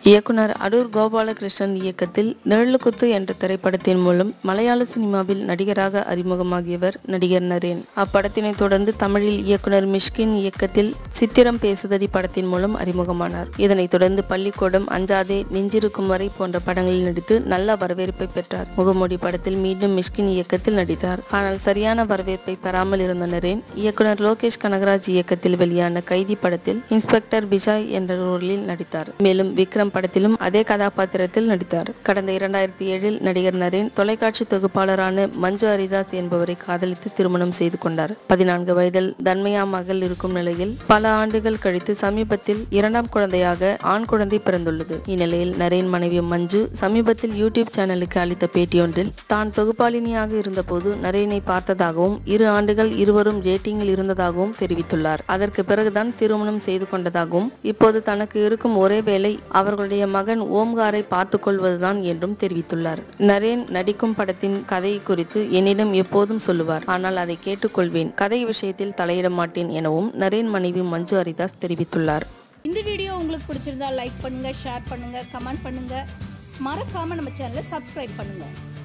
இயக்குனர் அடூர் கோபாலகிருஷ்ணன் இயக்கத்தில் நிழலுக்குத்து என்ற திரைப்படத்தின் மூலம் மலையாள சினிமாவில் நடிகராக அறிமுகமாகியவர் நடிகர் நரேன் அப்படத்தினை தொடர்ந்து தமிழில் இயக்குனர் மிஷ்கின் இயக்கத்தில் சித்திரம் பேசுதடி படத்தின் மூலம் அறிமுகமானார் இதனைத் தொடர்ந்து பள்ளிக்கூடம் அஞ்சாதே நெஞ்சிருக்கும் வரை போன்ற படங்களில் நடித்து நல்ல வரவேற்பை பெற்றார் முகமூடி படத்தில் மீண்டும் மிஷ்கின் இயக்கத்தில் நடித்தார் ஆனால் சரியான வரவேற்பை பெறாமல் இருந்த நரேன் இயக்குனர் லோகேஷ் கனகராஜ் இயக்கத்தில் வெளியான கைதி படத்தில் இன்ஸ்பெக்டர் பிஜாய் என்ற ரோலில் நடித்தார் மேலும் விக்ரம் படத்திலும் அதே கதாபாத்திரத்தில் நடித்தார் கடந்த இரண்டாயிரத்தி ஏழில் நடிகர் நரேன் தொலைக்காட்சி தொகுப்பாளரான மஞ்சு ஹரிதாஸ் என்பவரை காதலித்து திருமணம் செய்து கொண்டார் பதினான்கு வயதில் தன்மையா மகள் இருக்கும் நிலையில் பல ஆண்டுகள் கழித்து சமீபத்தில் இரண்டாம் குழந்தையாக ஆண் குழந்தை பிறந்துள்ளது இந்நிலையில் நரேன் மனைவி மஞ்சு சமீபத்தில் யூடியூப் சேனலுக்கு அளித்த பேட்டியொன்றில் தான் தொகுப்பாளினியாக இருந்தபோது நரேனை பார்த்ததாகவும் இரு ஆண்டுகள் இருவரும் டேட்டிங்கில் இருந்ததாகவும் தெரிவித்துள்ளார் அதற்கு பிறகுதான் திருமணம் செய்து கொண்டதாகவும் இப்போது தனக்கு இருக்கும் ஒரே வேலை அவர்களுடைய மகன் ஓம்காரை பார்த்துக் கொள்வதுதான் என்றும் தெரிவித்துள்ளார் நரேன் நடிக்கும் படத்தின் கதை குறித்து என்னிடம் எப்போதும் சொல்லுவார் ஆனால் அதை கேட்டுக்கொள்வேன் கதை விஷயத்தில் தலையிட மாட்டேன் எனவும் நரேன் மனைவி மஞ்சு ஹரிதாஸ் தெரிவித்துள்ளார் இந்த வீடியோ உங்களுக்கு பிடிச்சிருந்தா லைக் பண்ணுங்க ஷேர் பண்ணுங்க கமெண்ட் பண்ணுங்க மறக்காம நம்ம சேனலை சப்ஸ்கிரைப் பண்ணுங்க